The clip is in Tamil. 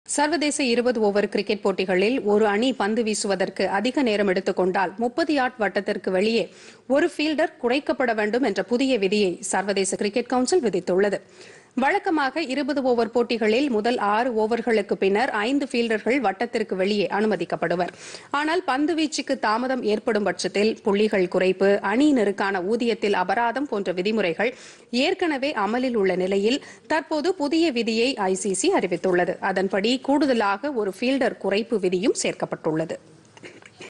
சர்வதேச இருபது ஓவர் கிரிக்கெட் போட்டிகளில் ஒரு அணி பந்து வீசுவதற்கு அதிக நேரம் எடுத்துக்கொண்டால் முப்பது யார்ட் வட்டத்திற்கு வெளியே ஒரு ஃபீல்டர் குறைக்கப்பட வேண்டும் என்ற புதிய விதியை சர்வதேச கிரிக்கெட் கவுன்சில் விதித்துள்ளது வழக்கமாக இருபது ஓவர் போட்டிகளில் முதல் ஆறு ஓவர்களுக்கு பின்னர் ஐந்து ஃபீல்டர்கள் வட்டத்திற்கு வெளியே அனுமதிக்கப்படுவர் ஆனால் பந்து வீச்சுக்கு தாமதம் ஏற்படும் பட்சத்தில் புள்ளிகள் குறைப்பு அணியினருக்கான ஊதியத்தில் அபராதம் போன்ற விதிமுறைகள் ஏற்கனவே அமலில் உள்ள நிலையில் தற்போது புதிய விதியை ஐசிசி அறிவித்துள்ளது அதன்படி கூடுதலாக ஒரு ஃபீல்டர் குறைப்பு விதியும் சேர்க்கப்பட்டுள்ளது